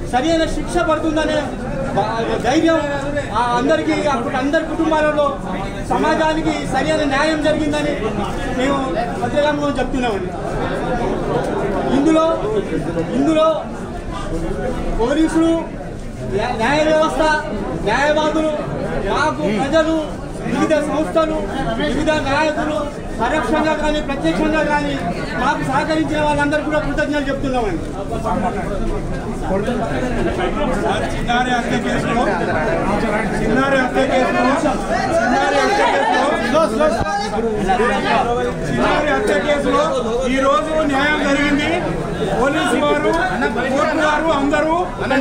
సరైన శిక్ష పడుతుందనే బా- ధైర్యం ఆ అందరికీ అప్పుడు అందరి కుటుంబాలలో సమాజానికి సరైన న్యాయం జరిగిందని మేము పత్రికాముఖం చెప్తున్నామండి ఇందులో ఇందులో పోలీసులు న్యా- న్యాయ వ్యవస్థ న్యాయవాదులు మాకు ప్రజలు వివిధ సంస్థలు వివిధ నాయకులు పరోక్షంగా కానీ ప్రత్యక్షంగా కానీ మాకు సహకరించిన వాళ్ళందరూ కూడా కృతజ్ఞతలు చెప్తున్నామండి చిన్నారి హత్య కేసులో చిన్నారి హత్య కేసులో చిన్నారి హత్య కేసులో చిన్నారి హత్య కేసులో ఈ రోజు న్యాయం జరిగింది పోలీసు వారు కోర్టు వారు అందరూ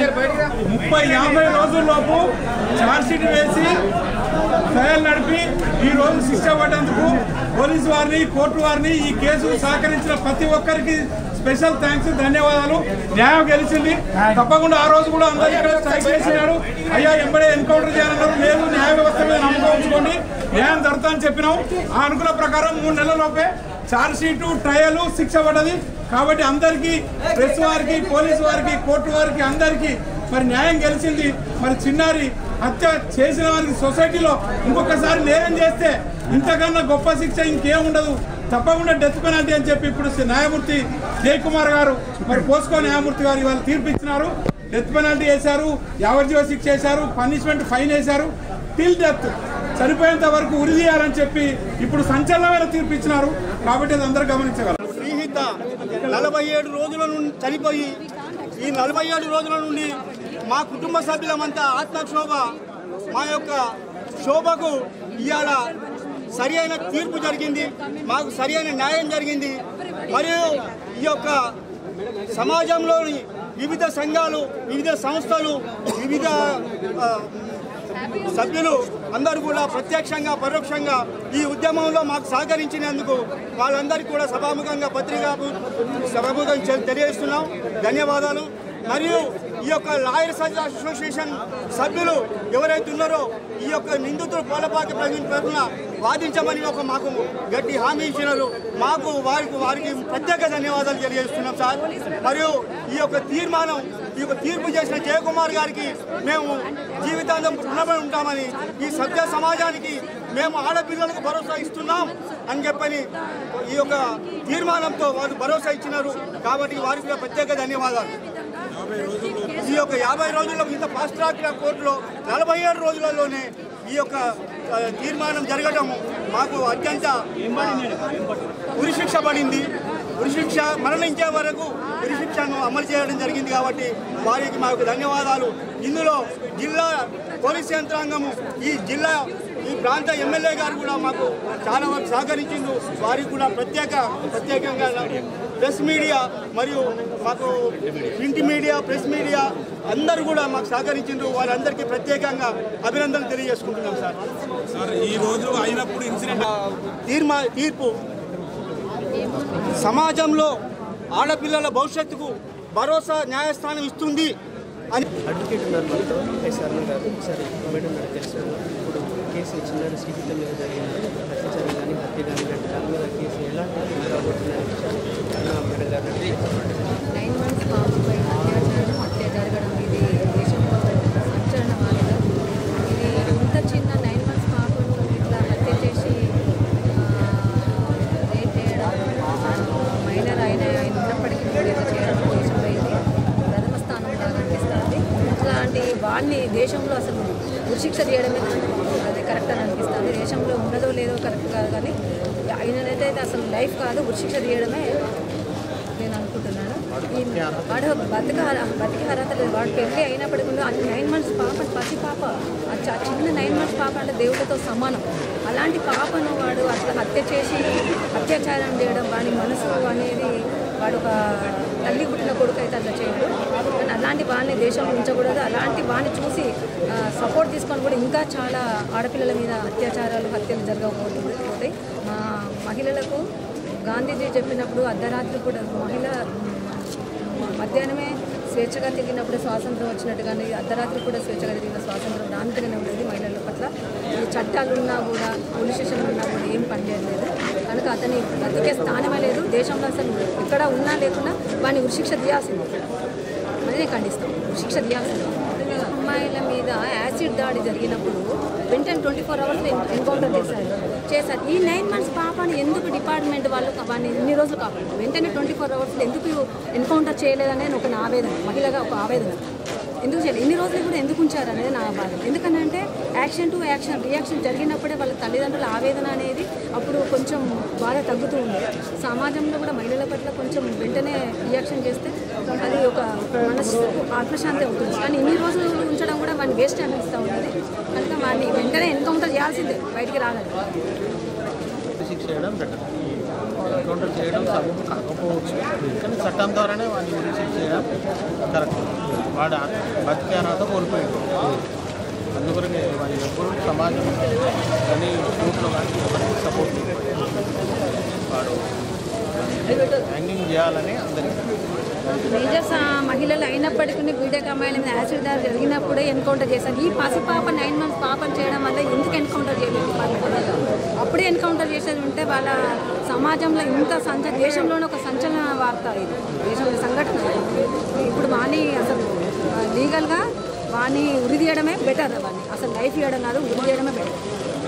ముప్పై యాభై రోజుల్లోపు ఛార్జ్షీట్ వేసి ట్రయల్ నడిపి ఈ రోజు శిక్ష పడ్డందుకు పోలీసు వారిని కోర్టు వారిని ఈ కేసు సహకరించిన ప్రతి ఒక్కరికి స్పెషల్ థ్యాంక్స్ ధన్యవాదాలు న్యాయం గెలిచింది తప్పకుండా ఆ రోజు కూడా అందరూ ఇక్కడ స్ట్రైక్ చేసినారు అయ్యా ఎంబడే ఎన్కౌంటర్ చేయాలన్నారు లేదు న్యాయ వ్యవస్థ మీద నమ్మకం ఉంచుకోండి న్యాయం జరుగుతుందని చెప్పినాం ఆ అనుకున్న ప్రకారం మూడు నెలలలోపే ఛార్జ్ షీటు ట్రయల్ శిక్ష పడ్డది కాబట్టి అందరికీ ప్రెస్ వారికి పోలీసు వారికి కోర్టు వారికి అందరికీ మరి న్యాయం గెలిచింది మరి చిన్నారి హత్య చేసిన వారికి సొసైటీలో ఇంకొకసారి నేరం చేస్తే ఇంతకన్నా గొప్ప శిక్ష ఇంకేం ఉండదు తప్పకుండా డెత్ పెనాల్టీ అని చెప్పి ఇప్పుడు న్యాయమూర్తి జయకుమార్ గారు మరి పోస్కో న్యాయమూర్తి గారు ఇవాళ తీర్పు ఇచ్చినారు డెత్ పెనాల్టీ వేశారు యావజ్జీవ శిక్ష వేశారు పనిష్మెంట్ ఫైన్ వేశారు టిల్ డెత్ చనిపోయేంత వరకు ఉరి తీయాలని చెప్పి ఇప్పుడు సంచలనమైన తీర్పు ఇచ్చినారు కాబట్టి అది అందరూ గమనించగలరు శ్రీహిత నలభై ఏడు రోజుల నుండి చనిపోయి ఈ నలభై ఏడు రోజుల నుండి మా కుటుంబ సభ్యులమంతా ఆత్మక్షోభ మా యొక్క శోభకు ఇవాళ సరి అయిన తీర్పు జరిగింది మాకు సరి అయిన న్యాయం జరిగింది మరియు ఈ యొక్క సమాజంలోని వివిధ సంఘాలు వివిధ సంస్థలు వివిధ ఆ, సభ్యులు అందరూ కూడా ప్రత్యక్షంగా పరోక్షంగా ఈ ఉద్యమంలో మాకు సహకరించినందుకు వాళ్ళందరికీ కూడా సభాముఖంగా పత్రికా సభాముఖం చె- తెలియజేస్తున్నాం ధన్యవాదాలు మరియు ఈ యొక్క లాయర్స్ అసోసియేషన్ సభ్యులు ఎవరైతే ఉన్నారో ఈ యొక్క నిందితులు పోలపాకి ప్రవీణ్ తరఫున వాదించమని ఒక మాకు గట్టి హామీ ఇచ్చినారు మాకు వారికి వారికి ప్రత్యేక ధన్యవాదాలు తెలియజేస్తున్నాం సార్ మరియు ఈ యొక్క తీర్మానం ఈ యొక్క తీర్పు చేసిన జయకుమార్ గారికి మేము జీవితాంతం రుణపడి ఉంటామని ఈ సభ్య సమాజానికి మేము ఆడపిల్లలకు భరోసా ఇస్తున్నాం అని చెప్పని ఈ యొక్క తీర్మానంతో వారు భరోసా ఇచ్చినారు కాబట్టి వారికి కూడా ప్రత్యేక ధన్యవాదాలు ఈ యొక్క యాభై రోజుల్లో ఇంత ఫాస్ట్ ట్రాక్ కోర్టులో నలభై ఏడు రోజులలోనే ఈ యొక్క ఆ, తీర్మానం జరగడం మాకు అత్యంత ఉరిశిక్ష పడింది ఉరిశిక్ష మరణించే వరకు ఉరిశిక్షను అమలు చేయడం జరిగింది కాబట్టి వారికి మాకు ధన్యవాదాలు ఇందులో జిల్లా పోలీస్ యంత్రాంగము ఈ జిల్లా ఈ ప్రాంత ఎమ్మెల్యే గారు కూడా మాకు చాలా వరకు సహకరించిండు వారికి కూడా ప్రత్యేక ప్రత్యేకంగా ప్రెస్ మీడియా మరియు మాకు ప్రింట్ మీడియా ప్రెస్ మీడియా అందరూ కూడా మాకు సహకరించిండ్రు వారందరికీ ప్రత్యేకంగా అభినందనలు తెలియజేసుకుంటున్నాం సార్ సార్ ఈ రోజు అయినప్పుడు ఇన్సిడెంట్ తీర్మా తీర్పు సమాజంలో ఆడపిల్లల భవిష్యత్తుకు భరోసా న్యాయస్థానం ఇస్తుంది అని అడ్వకేట్ ఉన్నారు మనతో ఎస్ఆర్ గారు సార్ మేడం గారు తెలుసు ఇప్పుడు కేసు చిన్నారు శ్రీహిత మీద జరిగిన అత్యాచారం కానీ హత్య కానీ ఇలాంటి దాని మీద కేసు ఎలాంటి తీర్పు రాబోతుందని మేడం గారు నైన్ మంత్స్ బాబుపై అత్యాచారం హత్య జరగడం ఇది దేశంలో సంచలనమానం ఇది ఇంత చిన్న నైన్ మంత్స్ పాపను ఇట్లా హత్య చేసి రేప్ చేయడం మైనర్ అయిన ఆయన ఉన్నప్పటికీ కూడా ఇట్లా చేయడం దేశంలో ఇది ప్రథమ స్థానంలో కనిపిస్తుంది ఇట్లాంటి వాడిని దేశంలో అసలు ఉరిశిక్ష చేయడమే అది కరెక్ట్ అని అనిపిస్తుంది దేశంలో ఉన్నదో లేదో కరెక్ట్ కాదు కానీ ఆయననైతే అసలు లైఫ్ కాదు ఉరిశిక్ష తీయడమే నేను అనుకుంటున్నాను ఈ వాడు బతిక బతికి అర్హత లేదు వాడు పెళ్ళి అయినప్పటికీ కూడా అది నైన్ మంత్స్ పాప పసి పాప ఆ చ- చిన్న నైన్ మంత్స్ పాప అంటే దేవుడితో సమానం అలాంటి పాపను వాడు అట్లా హత్య చేసి అత్యాచారం చేయడం వాడి మనసు అనేది వాడు ఒక తల్లి పుట్టిన కొడుకు అయితే అట్లా చేయడు కానీ అలాంటి వాడిని దేశంలో ఉంచకూడదు అలాంటి వాడిని చూసి సపోర్ట్ తీసుకొని కూడా ఇంకా చాలా ఆడపిల్లల మీద అత్యాచారాలు హత్యలు జరగకపోతే మా మహిళలకు గాంధీజీ చెప్పినప్పుడు అర్ధరాత్రి కూడా మహిళ మధ్యాహ్నమే స్వేచ్ఛగా తిరిగినప్పుడు స్వాతంత్రం వచ్చినట్టుగానే అర్ధరాత్రి కూడా స్వేచ్ఛగా తిరిగిన స్వాతంత్రం దాంతగానే ఉండేది మహిళల పట్ల ఈ చట్టాలు ఉన్నా కూడా పోలీస్ స్టేషన్లు ఉన్నా కూడా ఏం పనిచేయలేదు కనుక అతని బతికే స్థానమే లేదు దేశంలో అసలు ఎక్కడ ఉన్నా లేకున్నా వాడిని ఉరిశిక్ష తీయాల్సింది అని ఖండిస్తాం శిక్ష తీయాల్సింది అమ్మాయిల మీద యాసిడ్ దాడి జరిగినప్పుడు వెంటనే ట్వంటీ ఫోర్ అవర్స్ ఎన్కౌంటర్ చేశారు చేశారు ఈ నైన్ మంత్స్ పాపని ఎందుకు డిపార్ట్మెంట్ వాళ్ళు వాడిని ఇన్ని రోజులు కాపాడు వెంటనే ట్వంటీ ఫోర్ అవర్స్లో ఎందుకు ఎన్కౌంటర్ చేయలేదనేది ఒక నా ఆవేదన మహిళగా ఒక ఆవేదన ఎందుకు చేయలేదు ఇన్ని రోజులు కూడా ఎందుకు ఉంచారు అనేది నా బాధ ఎందుకనంటే యాక్షన్ టు యాక్షన్ రియాక్షన్ జరిగినప్పుడే వాళ్ళ తల్లిదండ్రుల ఆవేదన అనేది అప్పుడు కొంచెం బాధ తగ్గుతూ ఉంది సమాజంలో కూడా మహిళల పట్ల కొంచెం వెంటనే రియాక్షన్ చేస్తే అది ఒక మనసు ఆత్మశాంతి అవుతుంది కానీ ఇన్ని రోజులు ఉంచడం కూడా వాడిని వేస్ట్ అనిపిస్తూ ఉన్నది కనుక వాడిని వెంటనే ఎన్కౌంటర్ చేయాల్సిందే బయటికి రాలేదు శిక్ష చేయడం బెటర్ ఎన్కౌంటర్ చేయడం సబబు కాకపోవచ్చు కానీ చట్టం ద్వారానే వాడిని ఉరి శిక్ష చేయడం కరెక్ట్ వాడు ఆ- బతికే అర్హత కోల్పోయాడు అందుకొరకే వాడి ఎప్పుడు సమాజం కానీ కోర్టులో కానీ ఎవరికి సపోర్ట్ వాడు హ్యాంగింగ్ చేయాలని అందరికీ మేజర్స్ ఆ మహిళలు అయినప్పటికీ బీటెక్ అమ్మాయిల మీద యాసిడ్ దాడి జరిగినప్పుడే ఎన్కౌంటర్ చేశారు ఈ పసి పాప నైన్ మంత్స్ పాపను చేయడం వల్ల ఎందుకు ఎన్కౌంటర్ చేయలేదు డిపార్ట్మెంట్ అప్పుడే ఎన్కౌంటర్ చేసేది ఉంటే వాళ్ళ సమాజంలో ఇంత సంచ దేశంలోనే ఒక సంచలన వార్త ఇది దేశంలో సంఘటన ఇప్పుడు వాణి అసలు లీగల్గా వాణి ఉరి తీయడమే బెటర్ వాడిని అసలు లైఫ్ ఇవ్వడం కాదు ఉరి తీయడమే బెటర్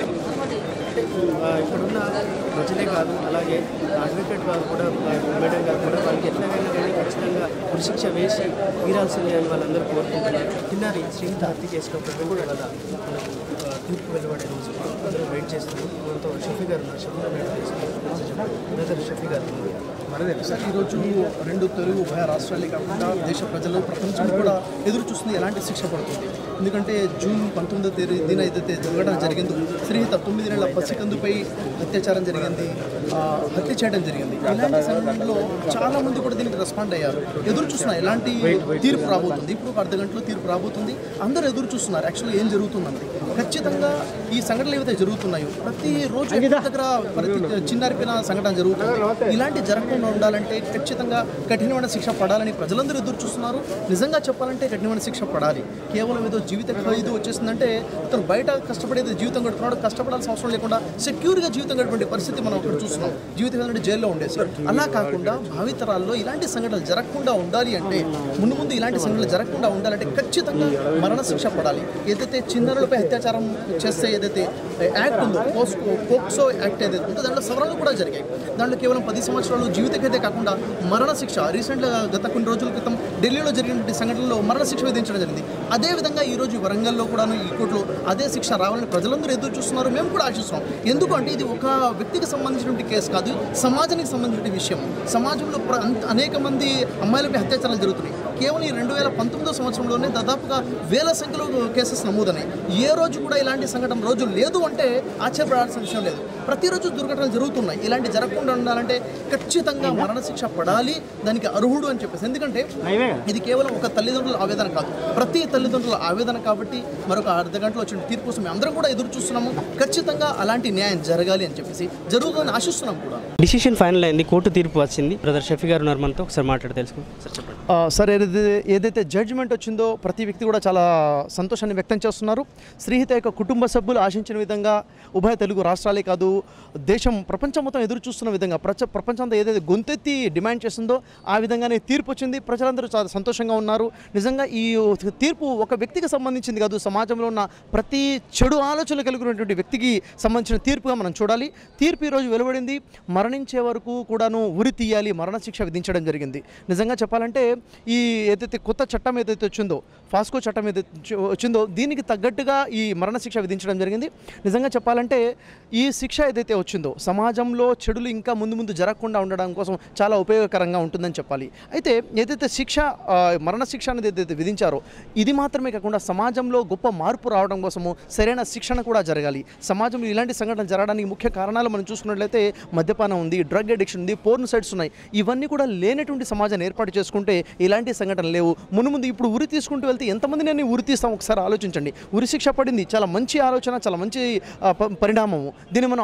ఆ, ఇక్కడున్న ప్రజలే కాదు అలాగే అడ్వకేట్ గారు కూడా ఆ, మేడం గారు కూడా వాళ్ళకి ఎట్లాగైనా కానీ ఖచ్చితంగా ఉరిశిక్ష వేసి తీరాల్సిందే అని వాళ్ళందరూ కోరుకుంటున్నారు తిన్నారి శ్రీనిత హత్య చేసినప్పుడు కూడా వాళ్ళ మనకు, ఆ, తీర్పు వెలువడే రోజు అందరూ వెయిట్ చేస్తున్నారు మనతో షఫీ గారు ఉన్నారు షఫీ గారు వెయిట్ చేస్తున్నారు బ్రదర్ షఫీ గారు మరదే సార్ ఈరోజు రెండు తెలుగు ఉభయ రాష్ట్రాలే కాకుండా దేశ ప్రజలు ప్రపంచం కూడా ఎదురు చూస్తుంది ఎలాంటి శిక్ష పడుతుంది ఎందుకంటే జూన్ పంతొమ్మిదో తేదీన ఏదైతే దుర్ఘటన జరిగిందో శ్రీహిత తొమ్మిది నెలల పసికందుపై అత్యాచారం జరిగింది ఆ, హత్య చేయడం జరిగింది ఇలాంటి సమయంలో చాలా మంది కూడా దీనికి రెస్పాండ్ అయ్యారు ఎదురు చూస్తున్నారు ఎలాంటి తీర్పు రాబోతుంది ఇప్పుడు ఒక అర్ధ గంటలో తీర్పు రాబోతుంది అందరూ ఎదురు చూస్తున్నారు యాక్చువల్గా ఏం జరుగుతుందండి ఖచ్చితంగా ఈ సంఘటనలు ఏవైతే జరుగుతున్నాయో ప్రతి రోజు ఎక్కడి దగ్గర ప్రతి చిన్నారిపోయిన సంఘటన జరుగుతుంది ఇలాంటి జరగకుండా ఉండాలంటే ఖచ్చితంగా కఠినమైన శిక్ష పడాలని ప్రజలందరూ ఎదురు చూస్తున్నారు నిజంగా చెప్పాలంటే కఠినమైన శిక్ష పడాలి కేవలం ఏదో జీవిత ఖైదు వచ్చేసిందంటే అతను బయట కష్టపడేది జీవితం గడుపుతున్నాడు కష్టపడాల్సిన అవసరం లేకుండా సెక్యూర్గా జీవితం గడిపే పరిస్థితి మనం అక్కడ చూస్తున్నాం జీవిత ఖైదు అంటే జైల్లో ఉండేసి అలా కాకుండా భావితరాల్లో ఇలాంటి సంఘటనలు జరగకుండా ఉండాలి అంటే ముందు ముందు ఇలాంటి సంఘటనలు జరగకుండా ఉండాలంటే ఖచ్చితంగా మరణ శిక్ష పడాలి ఏదైతే చిన్నారులపై అత్యాచారం చేస్తే ఏదైతే యాక్ట్ ఉందో పోస్కో పోక్సో యాక్ట్ ఏదైతే ఉందో దాంట్లో సవరణలు కూడా జరిగాయి దాంట్లో కేవలం పది సంవత్సరాలు జీవితకైతే కాకుండా మరణ శిక్ష రీసెంట్గా గత కొన్ని రోజుల క్రితం ఢిల్లీలో జరిగినటువంటి సంఘటనలో మరణ శిక్ష విధించడం జరిగింది అదేవిధంగా ఈ రోజు వరంగల్లో కూడాను ఈ కోర్టులో అదే శిక్ష రావాలని ప్రజలందరూ ఎదురు చూస్తున్నారు మేము కూడా ఆశిస్తున్నాం ఎందుకంటే ఇది ఒక వ్యక్తికి సంబంధించినటువంటి కేసు కాదు సమాజానికి సంబంధించిన విషయం సమాజంలో ప్ర- అంత- అనేక మంది అమ్మాయిలపై అత్యాచారాలు జరుగుతున్నాయి కేవలం ఈ రెండు వేల పంతొమ్మిదో సంవత్సరంలోనే దాదాపుగా వేల సంఖ్యలో కేసెస్ నమోదన్నాయి ఏ రోజు కూడా ఇలాంటి సంఘటన రోజు లేదు అంటే ఆశ్చర్యపడాల్సిన విషయం లేదు ప్రతిరోజు దుర్ఘటనలు జరుగుతున్నాయి ఇలాంటి జరగకుండా ఉండాలంటే ఖచ్చితంగా మరణశిక్ష పడాలి దానికి అర్హుడు అని చెప్పేసి ఎందుకంటే ఇది కేవలం ఒక తల్లిదండ్రుల ఆవేదన కాదు ప్రతి తల్లిదండ్రుల ఆవేదన కాబట్టి మరొక అర్ధ గంటలో వచ్చిన తీర్పు కోసం మేము అందరం కూడా ఎదురు చూస్తున్నాము ఖచ్చితంగా అలాంటి న్యాయం జరగాలి అని చెప్పేసి జరుగుతుందని ఆశిస్తున్నాం కూడా డిసిషన్ ఫైనల్ అయింది కోర్టు తీర్పు వచ్చింది బ్రదర్ షఫీ గారు ఉన్నారు మనతో ఒకసారి మాట్లాడి తెలుసుకో సార్ చెప్పండి ఆ, సార్ ఏదైతే ఏదైతే జడ్జిమెంట్ వచ్చిందో ప్రతి వ్యక్తి కూడా చాలా సంతోషాన్ని వ్యక్తం చేస్తున్నారు శ్రీహిత యొక్క కుటుంబ సభ్యులు ఆశించిన విధంగా ఉభయ తెలుగు రాష్ట్రాలే కాదు దేశం ప్రపంచం మొత్తం ఎదురు చూస్తున్న విధంగా ప్రపంచ ప్రపంచంతో ఏదైతే గొంతెత్తి డిమాండ్ చేస్తుందో ఆ విధంగానే తీర్పు వచ్చింది ప్రజలందరూ చాలా సంతోషంగా ఉన్నారు నిజంగా ఈ తీర్పు ఒక వ్యక్తికి సంబంధించింది కాదు సమాజంలో ఉన్న ప్రతి చెడు ఆలోచనలు కలిగినటువంటి వ్యక్తికి సంబంధించిన తీర్పుగా మనం చూడాలి తీర్పు ఈరోజు వెలువడింది మరణించే వరకు కూడాను ఉరి తీయాలి మరణశిక్ష విధించడం జరిగింది నిజంగా చెప్పాలంటే ఈ ఏదైతే కొత్త చట్టం ఏదైతే వచ్చిందో ఫాస్కో చట్టం ఏదైతే వచ్చి- వచ్చిందో దీనికి తగ్గట్టుగా ఈ మరణశిక్ష విధించడం జరిగింది నిజంగా చెప్పాలంటే ఈ శిక్ష ఏదైతే వచ్చిందో సమాజంలో చెడులు ఇంకా ముందు ముందు జరగకుండా ఉండడం కోసం చాలా ఉపయోగకరంగా ఉంటుందని చెప్పాలి అయితే ఏదైతే శిక్ష ఆ, మరణశిక్ష అనేది ఏదైతే విధించారో ఇది మాత్రమే కాకుండా సమాజంలో గొప్ప మార్పు రావడం కోసము సరైన శిక్షణ కూడా జరగాలి సమాజంలో ఇలాంటి సంఘటనలు జరగడానికి ముఖ్య కారణాలు మనం చూసుకున్నట్లయితే మద్యపానం ఉంది డ్రగ్ అడిక్షన్ ఉంది పోర్న్ సైట్స్ ఉన్నాయి ఇవన్నీ కూడా లేనటువంటి సమాజాన్ని ఏర్పాటు చేసుకుంటే ఇలాంటి సంఘటనలు లేవు మును ముందు ఇప్పుడు ఉరి తీసుకుంటూ వెళ్తే ఎంతమంది నేను ఉరి తీస్తాం ఒకసారి ఆలోచించండి ఉరి శిక్ష పడింది చాలా మంచి ఆలోచన చాలా మంచి ఆ, ప- పరిణామము దీన్ని మనం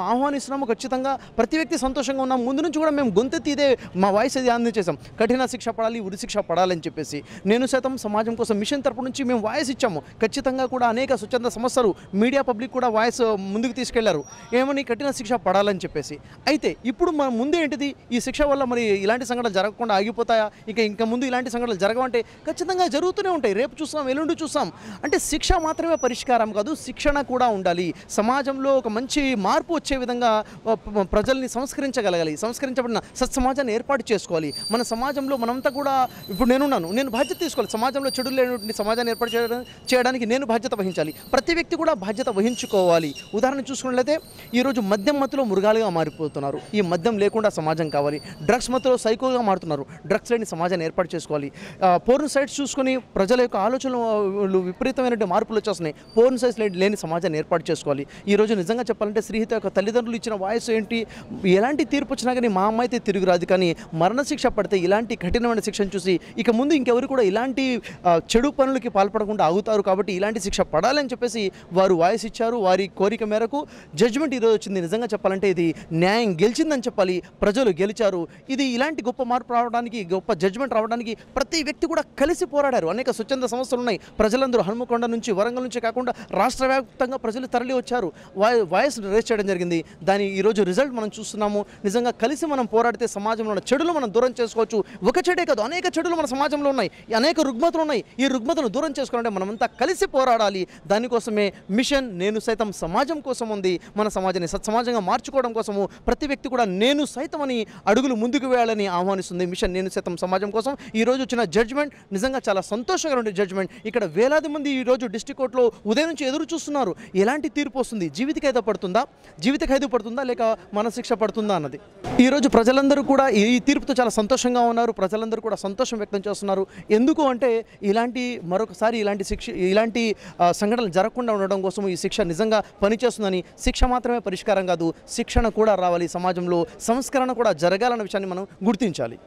ఆహ్వానిస్తున్నాము ఖచ్చితంగా ప్రతి వ్యక్తి సంతోషంగా ఉన్నాం ముందు నుంచి కూడా మేము గొంతెత్తి ఇదే మా వాయిస్ ఇది అందించేసాం కఠిన శిక్ష పడాలి ఉరి శిక్ష పడాలని చెప్పేసి నేను సైతం సమాజం కోసం మిషన్ తరపు నుంచి మేము వాయిస్ ఇచ్చాము ఖచ్చితంగా కూడా అనేక స్వచ్ఛంద సంస్థలు మీడియా పబ్లిక్ కూడా వాయిస్ ముందుకు తీసుకెళ్లారు ఏమని కఠిన శిక్ష పడాలని చెప్పేసి అయితే ఇప్పుడు మన ముందు ఏంటిది ఈ శిక్ష వల్ల మరి ఇలాంటి సంఘటనలు జరగకుండా ఆగిపోతాయా ఇక ఇంకా ముందు ఇలాంటి సంఘటనలు జరగవంటే ఖచ్చితంగా జరుగుతూనే ఉంటాయి రేపు చూస్తాం ఎల్లుండి చూస్తాం అంటే శిక్ష మాత్రమే పరిష్కారం కాదు శిక్షణ కూడా ఉండాలి సమాజంలో ఒక మంచి మార్పు వచ్చే విధంగా ఆ, ప- ప్రజల్ని సంస్కరించగలగాలి సంస్కరించబడిన సత్సమాజాన్ని ఏర్పాటు చేసుకోవాలి మన సమాజంలో మనంతా కూడా ఇప్పుడు నేనున్నాను నేను బాధ్యత తీసుకోవాలి సమాజంలో చెడు లేనటువంటి సమాజాన్ని ఏర్పాటు చేయడం చేయడానికి నేను బాధ్యత వహించాలి ప్రతి వ్యక్తి కూడా బాధ్యత వహించుకోవాలి ఉదాహరణ చూసుకున్నట్లయితే ఈరోజు మద్యం మత్తులో మృగాలుగా మారిపోతున్నారు ఈ మద్యం లేకుండా సమాజం కావాలి డ్రగ్స్ మత్తులో సైకోగా మారుతున్నారు డ్రగ్స్ లేని సమాజాన్ని ఏర్పాటు చేసుకోవాలి పోర్న్ సైట్స్ చూసుకొని ప్రజల యొక్క ఆలోచనలు విపరీతమైనటువంటి మార్పులు వచ్చేస్తున్నాయి పోర్న్ సైట్స్ లేని సమాజాన్ని ఏర్పాటు చేసుకోవాలి ఈ రోజు నిజంగా చెప్పాలంటే శ్రీహిత యొక్క తల్లిదండ్రులు ఇచ్చిన వాయిస్ ఏంటి ఎలాంటి తీర్పు వచ్చినా కానీ మా అమ్మ అయితే తిరుగురాదు కానీ మరణశిక్ష పడితే ఇలాంటి కఠినమైన శిక్షను చూసి ఇక ముందు ఇంకెవరు కూడా ఇలాంటి ఆ, చెడు పనులకి పాల్పడకుండా ఆగుతారు కాబట్టి ఇలాంటి శిక్ష పడాలని చెప్పేసి వారు వాయిస్ ఇచ్చారు వారి కోరిక మేరకు జడ్జిమెంట్ ఈరోజు వచ్చింది నిజంగా చెప్పాలంటే ఇది న్యాయం గెలిచిందని చెప్పాలి ప్రజలు గెలిచారు ఇది ఇలాంటి గొప్ప మార్పు రావడానికి గొప్ప జడ్జిమెంట్ రావడానికి ప్రతి వ్యక్తి కూడా కలిసి పోరాడారు అనేక స్వచ్ఛంద సంస్థలు ఉన్నాయి ప్రజలందరూ హనుమకొండ నుంచి వరంగల్ నుంచి కాకుండా రాష్ట్ర వ్యాప్తంగా ప్రజలు తరలి వచ్చారు వాయి వాయిస్ రేస్ చేయడం జరిగింది దాని ఈరోజు రిజల్ట్ మనం చూస్తున్నాము నిజంగా కలిసి మనం పోరాడితే సమాజంలో ఉన్న చెడులు మనం దూరం చేసుకోవచ్చు ఒక చెడే కాదు అనేక చెడులు మన సమాజంలో ఉన్నాయి ఈ అనేక రుగ్మతలు ఉన్నాయి ఈ రుగ్మతను దూరం చేసుకోవాలంటే మనమంతా కలిసి పోరాడాలి దానికోసమే మిషన్ నేను సైతం సమాజం కోసం ఉంది మన సమాజాన్ని సత్సమాజంగా మార్చుకోవడం కోసము ప్రతి వ్యక్తి కూడా నేను సైతం అని అడుగులు ముందుకు వేయాలని ఆహ్వానిస్తుంది మిషన్ నేను సైతం సమాజం కోసం ఈ రోజు వచ్చిన జడ్జ్మెంట్ నిజంగా చాలా సంతోషంగా ఉండే జడ్జ్మెంట్ ఇక్కడ వేలాది మంది ఈ రోజు డిస్టిక్ కోర్టులో ఉదయం నుంచి ఎదురు చూస్తున్నారు ఎలాంటి తీర్పు వస్తుంది జీవిత ఖైదు పడుతుందా జీవిత ఖైదు పడుతుందా లేక మనశిక్ష పడుతుందా అన్నది ఈ రోజు ప్రజలందరూ కూడా ఈ ఈ తీర్పుతో చాలా సంతోషంగా ఉన్నారు ప్రజలందరూ కూడా సంతోషం వ్యక్తం చేస్తున్నారు ఎందుకు అంటే ఇలాంటి మరొకసారి ఇలాంటి శిక్ష ఇలాంటి ఆ, సంఘటనలు జరగకుండా ఉండడం కోసం ఈ శిక్ష నిజంగా పనిచేస్తుందని శిక్ష మాత్రమే పరిష్కారం కాదు శిక్షణ కూడా రావాలి సమాజంలో సంస్కరణ కూడా జరగాలన్న విషయాన్ని మనం గుర్తించాలి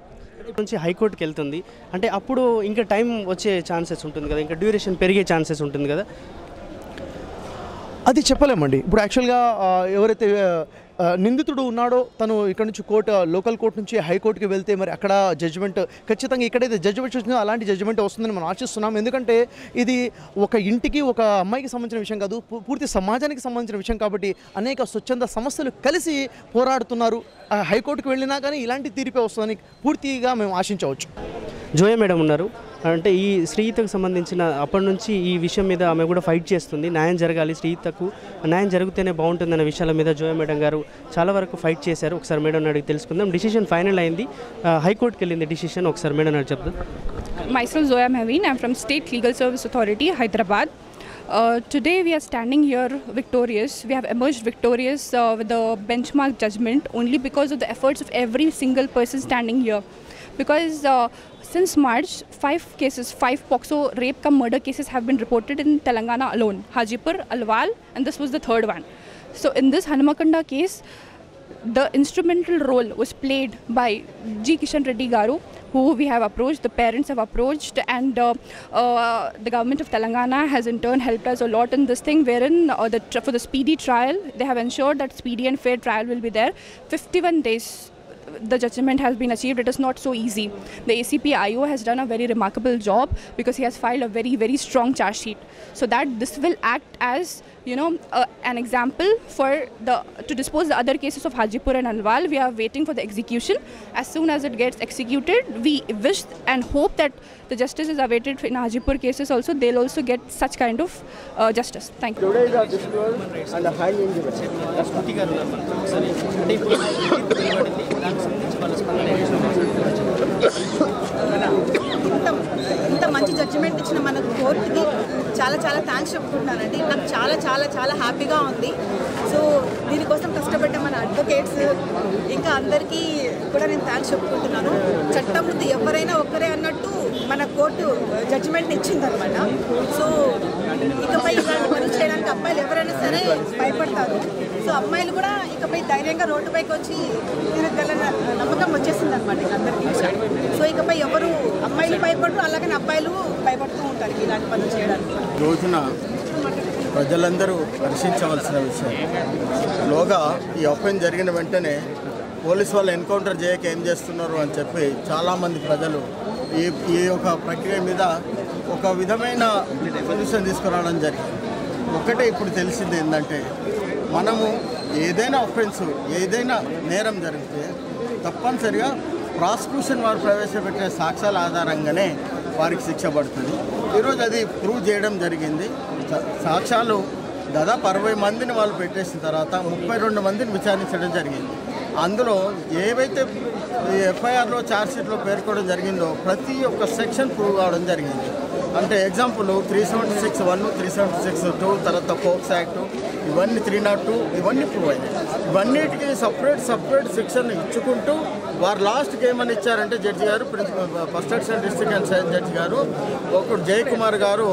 నుంచి హైకోర్టుకి వెళ్తుంది అంటే అప్పుడు ఇంకా టైం వచ్చే ఛాన్సెస్ ఉంటుంది కదా ఇంకా డ్యూరేషన్ పెరిగే ఛాన్సెస్ ఉంటుంది కదా అది చెప్పలేమండి ఇప్పుడు యాక్చువల్గా ఆ, ఎవరైతే ఆ, నిందితుడు ఉన్నాడో తను ఇక్కడ నుంచి కోర్టు లోకల్ కోర్టు నుంచి హైకోర్టుకి వెళ్తే మరి అక్కడ జడ్జిమెంట్ ఖచ్చితంగా ఇక్కడైతే జడ్జిమెంట్ వచ్చిందో అలాంటి జడ్జిమెంట్ వస్తుందని మనం ఆశిస్తున్నాం ఎందుకంటే ఇది ఒక ఇంటికి ఒక అమ్మాయికి సంబంధించిన విషయం కాదు పూ- పూర్తి సమాజానికి సంబంధించిన విషయం కాబట్టి అనేక స్వచ్ఛంద సంస్థలు కలిసి పోరాడుతున్నారు ఆ హైకోర్టుకు వెళ్ళినా కానీ ఇలాంటి తీర్పే వస్తుందని పూర్తిగా మేము ఆశించవచ్చు జోయ మేడం ఉన్నారు అంటే ఈ శ్రీతకు సంబంధించిన అప్పటి నుంచి ఈ విషయం మీద ఆమె కూడా ఫైట్ చేస్తుంది న్యాయం జరగాలి శ్రీతకు న్యాయం జరిగితేనే బాగుంటుందన్న విషయాల మీద జోయ మేడం గారు చాలా వరకు ఫైట్ చేశారు ఒకసారి మేడం అడిగి తెలుసుకుందాం డిసిషన్ ఫైనల్ అయింది ఆ, హైకోర్టుకి వెళ్ళింది డిసిషన్ ఒకసారి మేడం అడిగి చెప్తాం Myself Zoya Maveen. I'm from State Legal Service Authority, Hyderabad. Uh, today we are standing here victorious. We have emerged victorious uh, with the benchmark judgment only because of the efforts of every single person standing here. Because uh, since March, five cases, five POXO rape cum murder cases have been reported in Telangana alone. Hajipur, Alwal, and this was the third one. So in this Hanumakanda case, the instrumental role was played by G. Kishan Reddy Garu, who we have approached, the parents have approached, and uh, uh, the government of Telangana has in turn helped us a lot in this thing, wherein uh, the tr- for the speedy trial, they have ensured that speedy and fair trial will be there. 51 days the judgment has been achieved. It is not so easy. The ACP IO has done a very remarkable job because he has filed a very, very strong charge sheet. So that this will act as you know uh, an example for the to dispose the other cases of Hajipur and Alwal. We are waiting for the execution. As soon as it gets executed, we wish and hope that the justice is awaited in Hajipur cases also. They'll also get such kind of uh, justice. Thank you. స్మృతి గారు ఉన్నారు మనతో. ఒకసారి అంటే ఇప్పుడు తీర్పు వెలువడింది దానికి సంబంధించి వాళ్ళ స్పందన ఏంటి? ఇంత ఇంత మంచి జడ్జిమెంట్ ఇచ్చిన మన కోర్టుకి చాలా చాలా థ్యాంక్స్ చెప్పుకుంటున్నానండి నాకు చాలా చాలా చాలా హ్యాపీగా ఉంది సో దీనికోసం కష్టపడ్డ మన అడ్వకేట్స్ ఇంకా అందరికీ కూడా నేను థ్యాంక్స్ చెప్పుకుంటున్నాను చట్టం ముందు ఎవరైనా ఒక్కరే అన్నట్టు మన కోర్టు జడ్జిమెంట్ ఇచ్చిందనమాట సో ఇకపై ఇలాంటి పనులు చేయడానికి అబ్బాయిలు ఎవరైనా సరే భయపడతారు సో అమ్మాయిలు కూడా ఇకపై ధైర్యంగా రోడ్డుపైకి వచ్చి తిరగల నమ్మకం వచ్చేసింది అనమాట అందరికీ కూడా సో ఇకపై ఎవరు అమ్మాయిలు భయపడరు అలాగని అబ్బాయిలు భయపడుతూ ఉంటారు ఇలాంటి పనులు చేయడానికి రోజున ప్రజలందరూ హర్షించవలసిన విషయం లోగా ఈ ఓపెన్ జరిగిన వెంటనే పోలీస్ వాళ్ళు ఎన్కౌంటర్ చేయక ఏం చేస్తున్నారు అని చెప్పి చాలామంది ప్రజలు ఈ ఈ యొక్క ప్రక్రియ మీద ఒక విధమైన సొల్యూషన్ తీసుకురావడం జరిగింది ఒకటే ఇప్పుడు తెలిసింది ఏంటంటే మనము ఏదైనా ఒఫెన్స్ ఏదైనా నేరం జరిగితే తప్పనిసరిగా ప్రాసిక్యూషన్ వారు ప్రవేశపెట్టే సాక్ష్యాల ఆధారంగానే వారికి శిక్ష పడుతుంది ఈరోజు అది ప్రూవ్ చేయడం జరిగింది సా- సాక్ష్యాలు దాదాపు అరవై మందిని వాళ్ళు పెట్టేసిన తర్వాత ముప్పై రెండు మందిని విచారించడం జరిగింది అందులో ఏవైతే ఈ ఎఫ్ఐఆర్లో ఛార్జ్షీట్లో పేర్కోవడం జరిగిందో ప్రతి ఒక్క సెక్షన్ ప్రూవ్ కావడం జరిగింది అంటే example three seventy six one three seventy six two తర్వాత పోక్స్ యాక్ట్ ఇవన్నీ త్రీ నాట్ టూ ఇవన్నీ ప్రూవ్ అయినాయి ఇవన్నిటికీ సపరేట్ సపరేట్ శిక్షణ ఇచ్చుకుంటూ వారు లాస్ట్కి ఏమని ఇచ్చారంటే జడ్జి గారు principal first additional district and sessions judge గారు ఒకడు జయకుమార్ గారు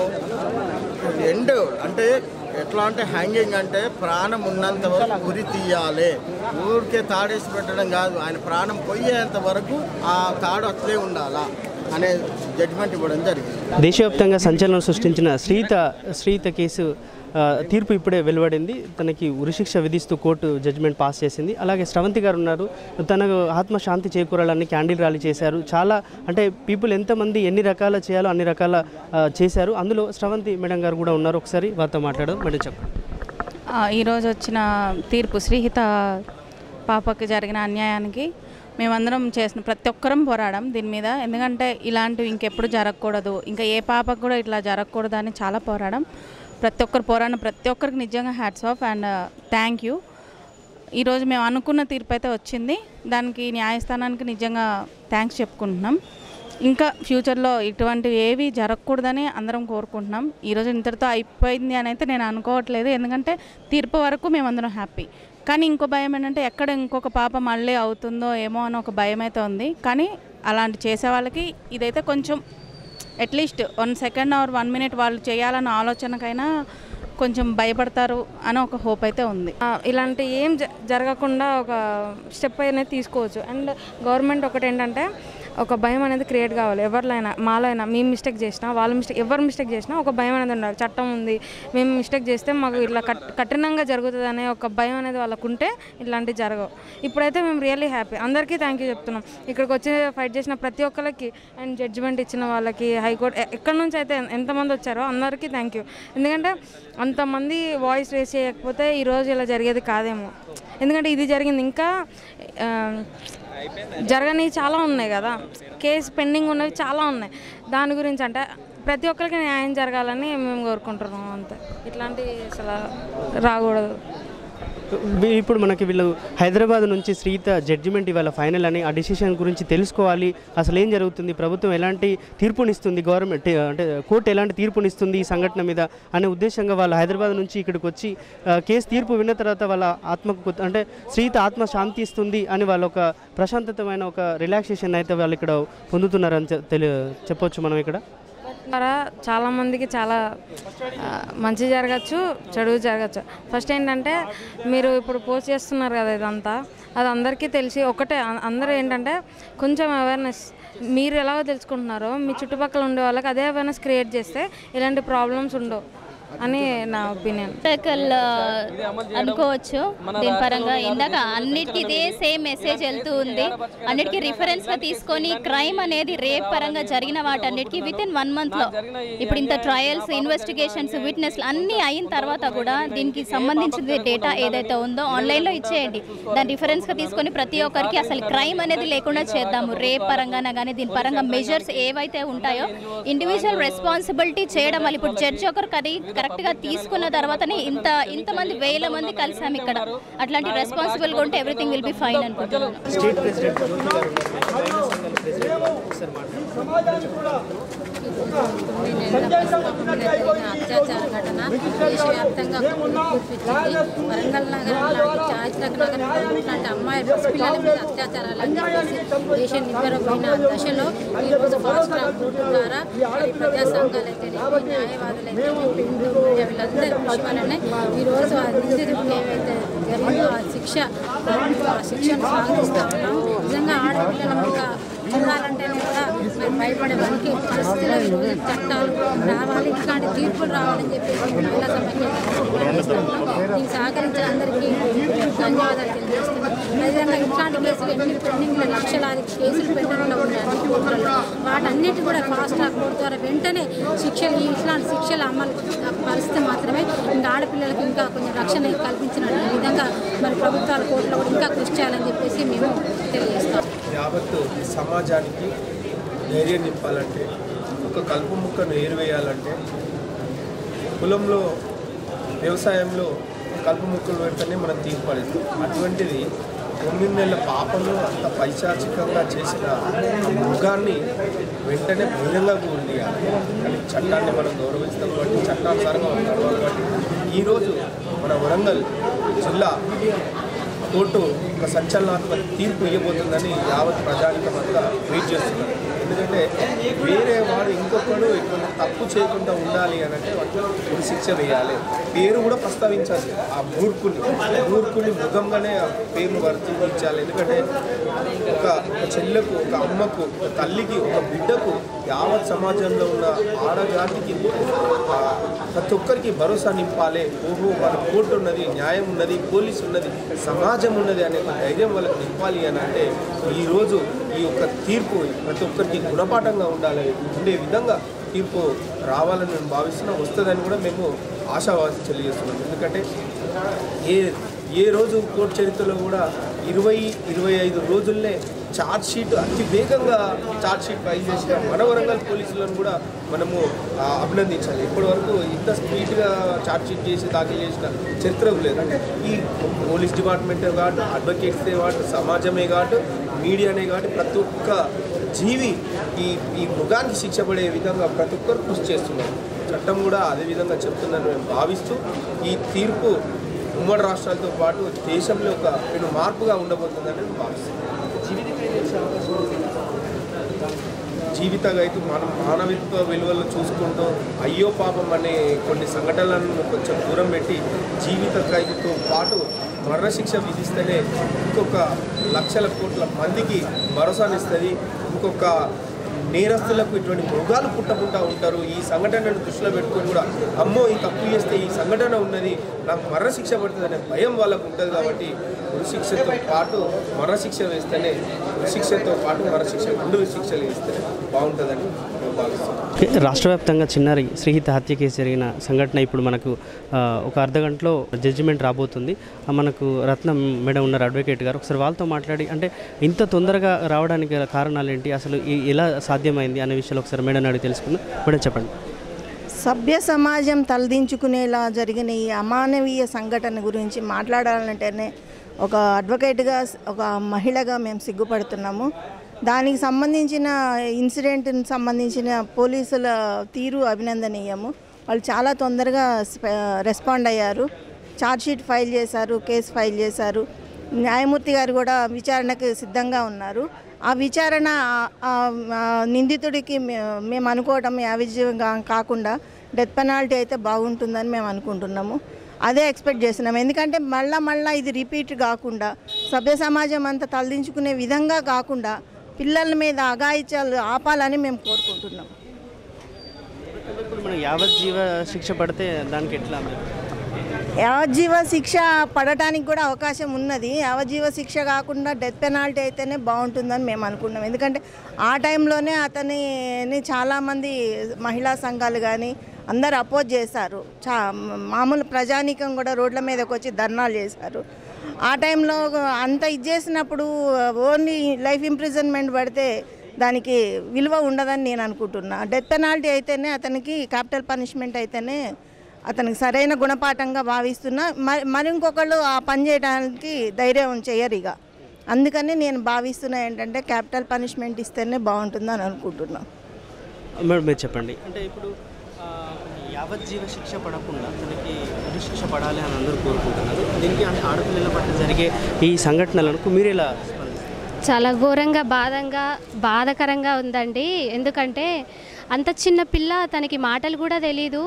ఎండ్ అంటే ఎట్లా అంటే హ్యాంగింగ్ అంటే ప్రాణం ఉన్నంత వరకు ఉరి తీయాలి ఊరికే తాడేసి పెట్టడం కాదు ఆయన ప్రాణం పోయేంత వరకు ఆ తాడు అట్లే ఉండాలా అనే జడ్జిమెంట్ ఇవ్వడం జరిగింది దేశవ్యాప్తంగా సంచలనం సృష్టించిన శ్రీత శ్రీత కేసు ఆ, తీర్పు ఇప్పుడే వెలువడింది తనకి ఉరిశిక్ష విధిస్తూ కోర్టు జడ్జిమెంట్ పాస్ చేసింది అలాగే స్రవంతి గారు ఉన్నారు తనకు ఆత్మశాంతి చేకూరాలని క్యాండిల్ ర్యాలీ చేశారు చాలా అంటే పీపుల్ ఎంతమంది ఎన్ని రకాల చేయాలో అన్ని రకాల ఆ, చేశారు అందులో స్రవంతి మేడం గారు కూడా ఉన్నారు ఒకసారి వారితో మాట్లాడడం మేడం చెప్పండి ఆ, ఈరోజు వచ్చిన తీర్పు శ్రీహిత పాపకి జరిగిన అన్యాయానికి మేమందరం చేసిన ప్రతి ఒక్కరం పోరాడాం దీని మీద ఎందుకంటే ఇలాంటివి ఇంకెప్పుడు జరగకూడదు ఇంకా ఏ పాపకు కూడా ఇట్లా జరగకూడదు అని చాలా పోరాడాం ప్రతి ఒక్కరు పోరాడిన ప్రతి ఒక్కరికి నిజంగా hats off and thank you ఈరోజు మేము అనుకున్న తీర్పు అయితే వచ్చింది దానికి న్యాయస్థానానికి నిజంగా థ్యాంక్స్ చెప్పుకుంటున్నాం ఇంకా ఫ్యూచర్లో ఇటువంటివి ఏవి జరగకూడదని అందరం కోరుకుంటున్నాం ఈరోజు ఇంతటితో అయిపోయింది అని అయితే నేను అనుకోవట్లేదు ఎందుకంటే తీర్పు వరకు మేమందరం హ్యాపీ కానీ ఇంకో భయం ఏంటంటే ఎక్కడ ఇంకొక పాప మళ్ళీ అవుతుందో ఏమో అని ఒక భయం అయితే ఉంది కానీ అలాంటి చేసే వాళ్ళకి ఇదైతే కొంచెం at least one second or one minute వాళ్ళు చేయాలన్న ఆలోచనకైనా కొంచెం భయపడతారు అని ఒక హోప్ అయితే ఉంది ఆ, ఇలాంటి ఏం జ- జరగకుండా ఒక స్టెప్ అనేది తీసుకోవచ్చు అండ్ గవర్నమెంట్ ఒకటి ఏంటంటే ఒక భయం అనేది క్రియేట్ కావాలి ఎవరిలో అయినా మాలో అయినా మేము మిస్టేక్ చేసినా వాళ్ళు మిస్టేక్ ఎవరు మిస్టేక్ చేసినా ఒక భయం అనేది ఉండాలి చట్టం ఉంది మేము మిస్టేక్ చేస్తే మాకు ఇట్లా కట్ కఠినంగా జరుగుతుంది అనే ఒక భయం అనేది వాళ్ళకు ఉంటే ఇలాంటివి జరగవు ఇప్పుడైతే మేము రియల్లీ హ్యాపీ అందరికీ థ్యాంక్ యూ చెప్తున్నాం ఇక్కడికి వచ్చి ఫైట్ చేసిన ప్రతి ఒక్కరికి అండ్ జడ్జిమెంట్ ఇచ్చిన వాళ్ళకి హైకోర్టు ఎ- ఎక్కడి నుంచి అయితే ఎంతమంది వచ్చారో అందరికీ థ్యాంక్ యూ ఎందుకంటే అంతమంది వాయిస్ రేస్ చేయకపోతే ఈరోజు ఇలా జరిగేది కాదేమో ఎందుకంటే ఇది జరిగింది ఇంకా ఆ, జరగని చాలా ఉన్నాయి కదా కేసు పెండింగ్ ఉన్నవి చాలా ఉన్నాయి దాని గురించి అంటే ప్రతి ఒక్కరికి న్యాయం జరగాలని మేము కోరుకుంటున్నాం అంతే ఇట్లాంటి అసలు రాకూడదు వీ- ఇప్పుడు మనకి వీళ్ళు హైదరాబాద్ నుంచి శ్రీత జడ్జిమెంట్ ఇవాళ ఫైనల్ అని ఆ డిసిషన్ గురించి తెలుసుకోవాలి అసలు ఏం జరుగుతుంది ప్రభుత్వం ఎలాంటి తీర్పునిస్తుంది గవర్నమెంట్ అంటే కోర్టు ఎలాంటి తీర్పునిస్తుంది ఈ సంఘటన మీద అనే ఉద్దేశంగా వాళ్ళు హైదరాబాద్ నుంచి ఇక్కడికి వచ్చి ఆ, కేసు తీర్పు విన్న తర్వాత వాళ్ళ ఆత్మకు కొత్త- అంటే శ్రీత ఆత్మ శాంతి ఇస్తుంది అని వాళ్ళు ఒక ప్రశాంతతమైన ఒక రిలాక్సేషన్ అయితే వాళ్ళు ఇక్కడ పొందుతున్నారని చె- తెలి చెప్పొచ్చు మనం ఇక్కడ ద్వారా చాలా మందికి చాలా ఆ, మంచి జరగచ్చు చెడు జరగచ్చు ఫస్ట్ ఏంటంటే మీరు ఇప్పుడు పోస్ట్ చేస్తున్నారు కదా ఇదంతా అది అందరికీ తెలిసి ఒకటే అ- అందరూ ఏంటంటే కొంచెం అవేర్నెస్ మీరు ఎలాగో తెలుసుకుంటున్నారో మీ చుట్టుపక్కల ఉండే వాళ్ళకి అదే అవేర్నెస్ క్రియేట్ చేస్తే ఇలాంటి ప్రాబ్లమ్స్ ఉండవు అని నా ఒపీనియన్ సర్కిల్ అనుకోవచ్చు దీని పరంగా ఇందాక అన్నిటికీ ఇదే సేమ్ మెసేజ్ వెళ్తూ ఉంది అన్నిటికీ రిఫరెన్స్ గా తీసుకొని క్రైమ్ అనేది రేప్ పరంగా జరిగిన వాటన్నిటికీ విత్ ఇన్ వన్ మంత్ లో ఇప్పుడు ఇంత ట్రయల్స్ ఇన్వెస్టిగేషన్స్ విట్నెస్ అన్నీ అయిన తర్వాత కూడా దీనికి సంబంధించిన డేటా ఏదైతే ఉందో ఆన్లైన్ లో ఇచ్చేయండి దాని రిఫరెన్స్ గా తీసుకొని ప్రతి ఒక్కరికి అసలు క్రైమ్ అనేది లేకుండా చేద్దాము రేప్ పరంగానే కానీ దీని పరంగా మెజర్స్ ఏవైతే ఉంటాయో ఇండివిజువల్ రెస్పాన్సిబిలిటీ చేయడం వల్ల ఇప్పుడు జడ్జి ఒకరు కది కరెక్ట్గా తీసుకున్న తర్వాతనే ఇంత ఇంతమంది వేల మంది కలిసాం ఇక్కడ అట్లాంటి రెస్పాన్సిబుల్గా ఉంటే ఎవ్రీథింగ్ విల్ బి ఫైన్ అనుకుంటున్నాను స్టేట్ ప్రెసిడెంట్ జ్యోతి గారు ఉన్నారు. మహిళా సంఘాల ప్రెసిడెంట్ ఒకసారి అత్యాచార ఘటన దేశవ్యాప్తంగా కూర్పిచ్చింది వరంగల్ నగరం లాంటి చారిత్రక నగరం లాంటి అమ్మాయి పసిపిల్లల మీద అత్యాచారాలు అని చెప్పేసి దేశం నివ్వెరపోయిన దశలో ఈరోజు ఫాస్ట్ ట్రాక్ కోర్టు ద్వారా మరి ప్రజా సంఘాలు అయితే న్యాయవాదులు అయితే వీళ్ళందరి కృషి వల్లనే ఈరోజు ఆ నిందితుడికి ఏవైతే జరిగిందో ఆ శిక్ష ఆ శిక్షను సాధిస్తూ ఉన్నాం నిజంగా ఆడపిల్లల మీద చూడాలంటేనే కూడా మరి భయపడే వారికి పరిస్థితిలో ఈరోజు చట్టాలు రావాలి ఇట్లాంటి తీర్పులు రావాలని చెప్పేసి మహిళా సమైక్య దీనికి సహకరించిన అందరికీ ధన్యవాదాలు తెలియజేస్తున్నాను అదేవిధంగా ఇట్లాంటి కేసులు ఎన్ని పెండింగ్ లక్షలాది కేసులు పెండింగ్లో ఉన్నాయి అన్ని కోర్టులలో వాటన్నిటి కూడా ఫాస్ట్ ట్రాక్ కోర్టు ద్వారా వెంటనే శిక్షలు ఈ ఇట్లాంటి శిక్షలు అమలు పరిస్థితి మాత్రమే ఇంకా ఆడపిల్లలకి ఇంకా కొంచెం రక్షణ కల్పించిన విధంగా మరి ప్రభుత్వాల కోర్టులో కూడా ఇంకా కృషి చేయాలని చెప్పేసి మేము తెలియజేస్తాం యావత్తు సమాజానికి ధైర్యం నింపాలంటే ఒక కలుపు ముక్కను ఏరువేయాలంటే కులంలో వ్యవసాయంలో కలుపు ముక్కలు పెడితేనే మనం తీర్పడేది అటువంటిది తొమ్మిది నెలల పాపను అంత పైశాచికంగా చేసిన ఆ మృగాన్ని వెంటనే బహిరంగ గురియాలి కానీ చట్టాన్ని మనం గౌరవిస్తాం కాబట్టి చట్టానుసారంగా మనం నడవాలి కాబట్టి ఈరోజు మన వరంగల్ జిల్లా కోర్టు ఒక సంచలనాత్మక తీర్పు ఇవ్వబోతుందని యావత్ ప్రజానికం అంతా వెయిట్ చేస్తున్నారు ఎందుకంటే వేరే వాడు ఇంకొకడు కొంచెం తప్పు చేయకుండా ఉండాలి అని అంటే వాటికి ఉరి శిక్ష వేయాలి పేరు కూడా ప్రస్తావించాలి ఆ మూర్ఖుని మూర్ఖుని మృగంగానే ఆ పేరును వర్తించాలి ఎందుకంటే ఒక ఒక చెల్లెకు ఒక అమ్మకు ఒక తల్లికి ఒక బిడ్డకు యావత్ సమాజంలో ఉన్న ఆడజాతికి ఆ, ప్రతి ఒక్కరికి భరోసా నింపాలి ఓహో మన కోర్టు ఉన్నది న్యాయం ఉన్నది పోలీసు ఉన్నది సమాజం ఉన్నది అనే ఒక ధైర్యం వాళ్ళకి నింపాలి అని అంటే ఈరోజు ఈ యొక్క తీర్పు ప్రతి ఒక్కరికి గుణపాఠంగా ఉండాలి ఉండే విధంగా తీర్పు రావాలని మేము భావిస్తున్నాం వస్తుందని కూడా మేము ఆశావాసి తెలియజేస్తున్నాం ఎందుకంటే ఏ ఏ రోజు కోర్టు చరిత్రలో కూడా ఇరవై ఇరవై ఐదు రోజుల్లే ఛార్జ్ షీట్ అతి వేగంగా ఛార్జ్ షీట్ ఫైల్ చేసిన మన వరంగల్ పోలీసులను కూడా మనము ఆ, అభినందించాలి ఇప్పటి వరకు ఇంత స్పీడ్గా ఛార్జ్ షీట్ చేసి దాఖలు చేసిన చరిత్ర లేదు అంటే ఈ పోలీస్ డిపార్ట్మెంటే కాదు అడ్వకేట్సే కాదు సమాజమే కాదు మీడియానే కాదు ప్రతి ఒక్క జీవి ఈ ఈ మృగానికి శిక్ష పడే విధంగా ప్రతి ఒక్కరు కృషి చేస్తున్నారు చట్టం కూడా అదే విధంగా చెప్తుందని మేము భావిస్తూ ఈ తీర్పు ఉమ్మడి రాష్ట్రాలతో పాటు దేశంలో ఒక పెను మార్పుగా ఉండబోతుందని నేను భావిస్తున్నాను జీవిత రైతు మన మానవిత్వ విలువలను చూసుకుంటూ అయ్యో పాపం అనే కొన్ని సంఘటనలను కొంచెం దూరం పెట్టి జీవిత ఖైదుతో పాటు మరణశిక్ష విధిస్తేనే ఇంకొక లక్షల కోట్ల మందికి భరోసానిస్తుంది ఇంకొక నేరస్తులకు ఇటువంటి మృగాలు పుట్టకుండా ఉంటారు ఈ సంఘటనను దృష్టిలో పెట్టుకొని కూడా అమ్మో ఈ తప్పు చేస్తే ఈ సంఘటన ఉన్నది నాకు మరణశిక్ష పడుతుంది అనే భయం వాళ్ళకు ఉంటుంది కాబట్టి ఉరిశిక్షతో పాటు మరణశిక్ష వేస్తేనే ఉరిశిక్షతో పాటు మరణశిక్ష రెండు శిక్షలు వేస్తేనే బాగుంటుందని నేను భావిస్తున్నాను రాష్ట్ర వ్యాప్తంగా చిన్నారి శ్రీహిత హత్య కేసు జరిగిన సంఘటన ఇప్పుడు మనకు ఆ, ఒక అర్ధ గంటలో జడ్జిమెంట్ రాబోతుంది ఆ, మనకు రత్నం మేడం ఉన్నారు అడ్వకేట్ గారు ఒకసారి వాళ్ళతో మాట్లాడి అంటే ఇంత తొందరగా రావడానికి గల కారణాలు ఏంటి అసలు ఈ- ఎలా సాధ్యమైంది అనే విషయాలు ఒకసారి మేడం అడిగి తెలుసుకుందాం మేడం చెప్పండి సభ్య సమాజం తలదించుకునేలా జరిగిన ఈ అమానవీయ సంఘటన గురించి మాట్లాడాలంటేనే ఒక అడ్వకేట్గా ఒక మహిళగా మేము సిగ్గుపడుతున్నాము దానికి సంబంధించిన ఇన్సిడెంట్కి సంబంధించిన పోలీసుల తీరు అభినందనీయము వాళ్ళు చాలా తొందరగా స్ప- రెస్పాండ్ అయ్యారు ఛార్జ్షీట్ ఫైల్ చేశారు కేసు ఫైల్ చేశారు న్యాయమూర్తి గారు కూడా విచారణకు సిద్ధంగా ఉన్నారు ఆ విచారణ ఆ- ఆ- ఆ నిందితుడికి మే- మేము అనుకోవటం యావిజ్యంగా కాకుండా డెత్ పెనాల్టీ అయితే బాగుంటుందని మేము అనుకుంటున్నాము అదే ఎక్స్పెక్ట్ చేస్తున్నాం ఎందుకంటే మళ్ళా మళ్ళా ఇది రిపీట్ కాకుండా సభ్య సమాజం అంతా తలదించుకునే విధంగా కాకుండా పిల్లల మీద అఘాయిత్యాలు ఆపాలని మేము కోరుకుంటున్నాం ఇప్పుడు మనం యావజ్జీవ శిక్ష పడితే దానికి ఎట్లా మరి? యావజ్జీవ శిక్ష పడటానికి కూడా అవకాశం ఉన్నది యావజ్జీవ శిక్ష కాకుండా డెత్ పెనాల్టీ అయితేనే బాగుంటుందని మేము అనుకున్నాం ఎందుకంటే ఆ టైంలోనే అతనిని చాలామంది మహిళా సంఘాలు కానీ అందరు అపోజ్ చేశారు చా మామూలు ప్రజానీకం కూడా రోడ్ల మీదకి వచ్చి ధర్నాలు చేశారు ఆ టైంలో అంత ఇది చేసినప్పుడు ఓన్లీ లైఫ్ ఇంప్రిజన్మెంట్ పడితే దానికి విలువ ఉండదని నేను అనుకుంటున్నా డెత్ పెనాల్టీ అయితేనే అతనికి క్యాపిటల్ పనిష్మెంట్ అయితేనే అతనికి సరైన గుణపాఠంగా భావిస్తున్నా మరి మరి ఇంకొకళ్ళు ఆ పని చేయడానికి ధైర్యం చేయరు ఇక అందుకని నేను భావిస్తున్నా ఏంటంటే క్యాపిటల్ పనిష్మెంట్ ఇస్తేనే బాగుంటుందని అనుకుంటున్నా మేడం మీరు చెప్పండి అంటే ఇప్పుడు ఆ, యావజ్జీవ శిక్ష పడకుండా తనకి ఉరి శిక్ష పడాలి అని అందరూ కోరుకుంటున్నారు దీనికి అంటే ఆడపిల్లల పట్ల జరిగే ఈ సంఘటనలకు మీరు ఎలా స్పందిస్తారు? చాలా ఘోరంగా బాధంగా బాధకరంగా ఉందండి ఎందుకంటే అంత చిన్న పిల్ల తనకి మాటలు కూడా తెలీదు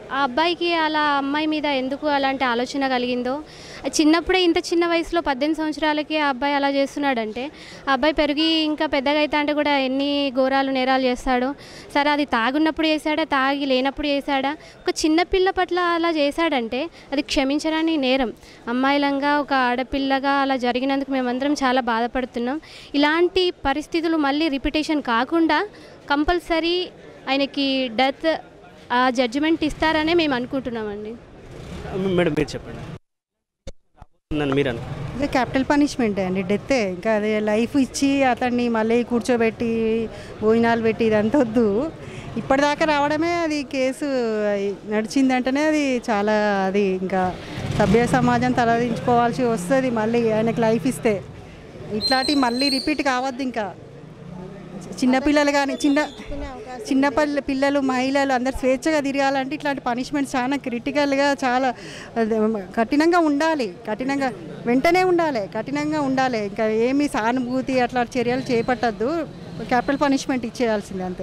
ఆ అబ్బాయికి అలా అమ్మాయి మీద ఎందుకు అలాంటి ఆలోచన కలిగిందో చిన్నప్పుడే ఇంత చిన్న వయసులో పద్దెనిమిది సంవత్సరాలకి ఆ అబ్బాయి అలా చేస్తున్నాడంటే ఆ అబ్బాయి పెరిగి ఇంకా పెద్దగా అవుతా అంటే కూడా ఎన్ని ఘోరాలు నేరాలు చేస్తాడో సరే అది తాగున్నప్పుడు చేశాడా తాగి లేనప్పుడు చేశాడా ఒక చిన్న పిల్ల పట్ల అలా చేశాడంటే అది క్షమించరాని నేరం అమ్మాయిలంగా ఒక ఆడపిల్లగా అలా జరిగినందుకు మేమందరం చాలా బాధపడుతున్నాం ఇలాంటి పరిస్థితులు మళ్ళీ రిపిటేషన్ కాకుండా కంపల్సరీ ఆయనకి డెత్ ఆ జడ్జిమెంట్ ఇస్తారనే మేము అనుకుంటున్నామండి మేడం మీరు చెప్పండి ఉందని మీరు అను ఇది క్యాపిటల్ పనిష్మెంటే అండి డెత్తే ఇంకా అదే లైఫ్ ఇచ్చి అతన్ని మళ్ళీ కూర్చోబెట్టి భోజనాలు పెట్టి ఇదంతా వద్దు ఇప్పటిదాకా రావడమే అది కేసు నడిచిందంటేనే అది చాలా అది ఇంకా సభ్య సమాజం తలదించుకోవాల్సి వస్తుంది మళ్ళీ ఆయనకు లైఫ్ ఇస్తే ఇట్లాంటి మళ్ళీ రిపీట్ కావద్దు ఇంకా చిన్నపిల్లలు కానీ చిన్న చిన్న పిల్ల పిల్లలు మహిళలు అందరు స్వేచ్ఛగా తిరగాలంటే ఇట్లాంటి పనిష్మెంట్స్ చాలా క్రిటికల్గా చాలా అదే, కఠినంగా ఉండాలి కఠినంగా వెంటనే ఉండాలి కఠినంగా ఉండాలి ఇంకా ఏమి సానుభూతి అట్లాంటి చర్యలు చేపట్టద్దు క్యాపిటల్ పనిష్మెంట్ ఇచ్చేయాల్సిందే అంతే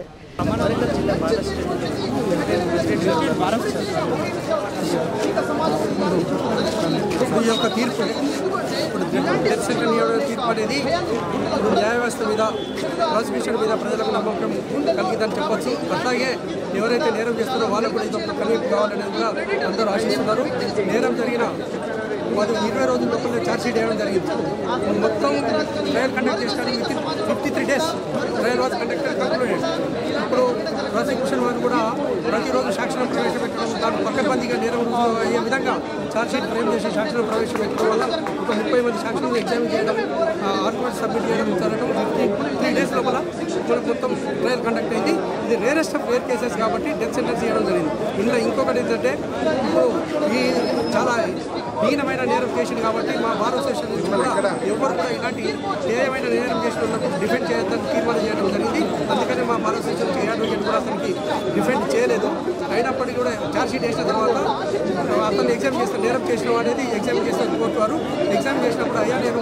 ఇప్పుడు ఈ యొక్క తీర్పు ఇప్పుడు డెత్ సెంటర్ నియోజక తీర్పు అనేది ఇప్పుడు న్యాయ వ్యవస్థ మీద ప్రాసిక్యూషన్ మీద ప్రజలకు నమ్మకం కలిగిందని చెప్పొచ్చు అట్లాగే ఎవరైతే నేరం చేస్తారో వాళ్ళకు కూడా ఇది ఒక కనీపు కావాలనేది కూడా అందరూ ఆశిస్తున్నారు నేరం జరిగిన పది ఇరవై రోజుల లోపల ఛార్జ్ షీట్ వేయడం జరిగింది మొత్తం ట్రయల్ కండక్ట్ చేయడానికి with fifty three days trial was conducted concluded ఇప్పుడు ప్రాసిక్యూషన్ వారు కూడా ప్రతిరోజు సాక్షులను ప్రవేశపెట్టడం దాని పక్కబందీగా నేరం రుజువు అయ్యే విధంగా ఛార్జ్ షీట్ ఫ్రేమ్ చేసి సాక్షులను ప్రవేశపెట్టడం వల్ల ఒక ముప్పై మంది సాక్షులను ఎగ్జామిన్ చేయడం ఆర్గ్యుమెంట్ సబ్మిట్ చేయడం జరగడం ఫిఫ్టీ త్రీ డేస్ లోపల మనకు మొత్తం ట్రయల్ కండక్ట్ అయింది ఇది రేరెస్ట్ ఆఫ్ రేర్ కేసెస్ కాబట్టి డెత్ సెంటెన్స్ చేయడం జరిగింది ఇందులో ఇంకొకటి ఏంటంటే ఇప్పుడు ఈ చాలా హీనమైన నేరం చేసింది కాబట్టి మా బార్ అసోసియేషన్ నుంచి కూడా ఎవరు కూడా ఇలాంటి ఏమైన నేరం చేసిన వాళ్ళకు డిఫెండ్ చేయొద్దని తీర్మానం చేయడం జరిగింది అందుకని మా బార్ అసోసియేషన్ నుంచి ఏ అడ్వకేట్ కూడా అతనికి డిఫెండ్ చేయలేదు అయినప్పటికీ కూడా ఛార్జ్ షీట్ వేసిన తర్వాత అతను ఎగ్జామ్ చేసిన నేరం చేసిన అనేది ఎగ్జామ్ చేసిన కోర్టు వారు ఎగ్జామ్ చేసినప్పుడు అయ్యా నేను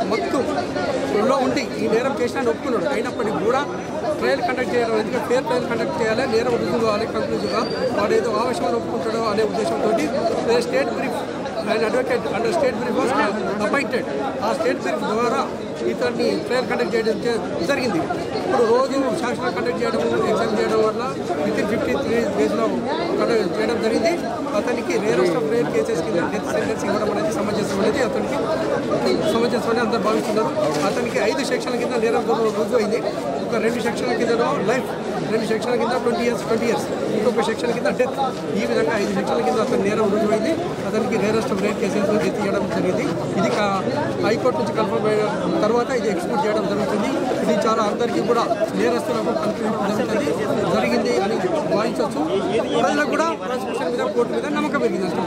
మొత్తులో ఉండి ఈ నేరం చేసిన ఒప్పుకున్నాడు అయినప్పటికీ కూడా ట్రయల్ కండక్ట్ చేయడం ఎందుకంటే ఫేర్ ట్రయల్ కండక్ట్ చేయాలి నేరం రుజువు కావాలి కంక్లూజివ్గా వాడు ఏదో ఆవేశంగా ఒప్పుకుంటాడో అనే ఉద్దేశంతో state brief and advocate under state brief was appointed ఆ స్టేట్ బ్రీఫ్ ద్వారా ఇతన్ని ట్రయల్ కండక్ట్ చేయడం చే- జరిగింది ఇప్పుడు రోజు సాక్షులు కండక్ట్ చేయడం ఎగ్జామ్ చేయడం వల్ల విత్ ఇన్ ఫిఫ్టీ త్రీ డేస్లో కండక్ట్ చేయడం జరిగింది అతనికి రేరెస్ట్ ఆఫ్ రేర్ కేసెస్ కింద డెత్ సెంటెన్స్ ఇవ్వడం అనేది సమంజసం అనేది అతనికి సమంజసం అని అందరు భావిస్తున్నారు అతనికి ఐదు సెక్షన్ల కింద నేరం రుజువు రుజువు అయింది ఒక రెండు సెక్షన్ల కింద లైఫ్ రెండు సెక్షన్ల కింద ట్వంటీ ఇయర్స్ ట్వంటీ ఇయర్స్ ఇంకొక సెక్షన్ కింద డెత్ ఈ విధంగా ఐదు సెక్షన్ల కింద అతను నేరం రుజువైంది అతనికి rarest of rare cases death ఇవ్వడం జరిగింది ఇది కా- హైకోర్టు నుంచి కన్ఫర్మ్ అయిన తర్వాత ఇది ఎక్స్పోర్ట్ చేయడం జరుగుతుంది ఇది చాలా అందరికీ కూడా నేరస్తులకు కల్పించడం జరుగుతుంది జరిగింది అని భావించవచ్చు ప్రజలకు కూడా ప్రాసిక్యూషన్ మీద కోర్టు మీద నమ్మకం పెరిగింది అని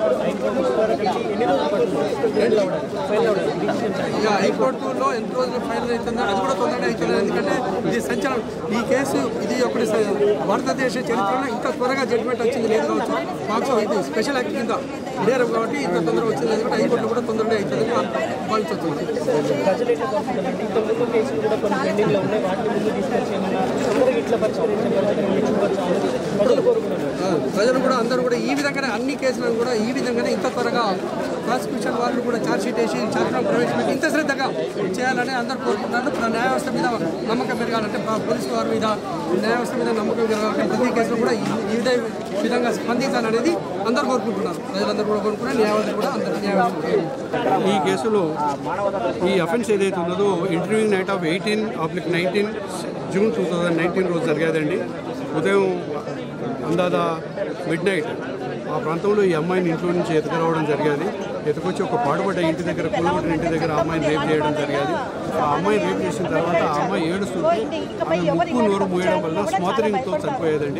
చెప్పచ్చు ఇక హైకోర్టులో ఎంత రోజులు ఫైనల్ అవుతుందో అది కూడా తొందరగా అవుతుంది ఎందుకంటే ఇది సంచలనం ఈ కేసు ఇది ఒకటి స- భారతదేశ చరిత్రలో ఇంత త్వరగా జడ్జిమెంట్ వచ్చింది లేదు కావచ్చు మాకు ఇది స్పెషల్ యాక్ట్ కింద నేరం కాబట్టి ఇంత తొందరగా వచ్చింది ఎందుకంటే హైకోర్టులో కూడా తొందరగా అవుతుందని భావించవచ్చు ప్రజలు ఎట్లా కోరుకుంటున్నారు ఇంత ముందు కేసులు కూడా కొన్ని పెండింగ్లో ఉన్నాయి వాటిని ముందు తీసుకొచ్చేయమన్నా అందరూ ఇట్లా పరిష్కరించగలుగుతారు చూడవచ్చు అనేది ప్రజలు కోరుకుంటున్నారు ఆ, ప్రజలు కూడా అందరూ కూడా ఈ విధంగానే అన్ని కేసులను కూడా ఈ విధంగానే ఇంత త్వరగా ప్రాసిక్యూషన్ వాళ్ళు కూడా ఛార్జ్ షీట్ వేసి ఛార్జ్లో ప్రవేశపెట్టి ఇంత శ్రద్ధగా చేయాలని అందరూ కోరుకుంటున్నారు ఇప్పుడు న్యాయ వ్యవస్థ మీద నమ్మకం పెరగాలంటే ప- పోలీసు వారి మీద న్యాయ వ్యవస్థ మీద నమ్మకం పెరగాలంటే ప్రతి కేసులో కూడా ఈ- ఈ విధ విధంగా స్పందించాలనేది అందరూ కోరుకుంటున్నారు ప్రజలందరూ కూడా కోరుకుంటున్నారు న్యాయవాదులు కూడా అందరూ న్యాయవాదులు ఈ కేసులో ఈ అఫెన్స్ ఏదైతే ఉన్నదో intervening night of eighteen oblique nineteen June two thousand nineteen రోజు జరిగేదండి ఉదయం అందాదా మిడ్ నైట్ ఆ ప్రాంతంలో ఈ అమ్మాయిని ఇంట్లో నుంచి ఎత్తుకురావడం జరిగేది ఎత్తుకొచ్చి ఒక పాడుపడ్డ ఇంటి దగ్గర కూలగొట్టిన ఇంటి దగ్గర ఆ అమ్మాయిని రేప్ చేయడం జరిగేది ఆ అమ్మాయిని రేప్ చేసిన తర్వాత ఆ అమ్మాయి ఏడుస్తుంటే ఆమె ముక్కు నోరు మూయడం వల్ల స్మాతరింగ్తో చనిపోయేదండి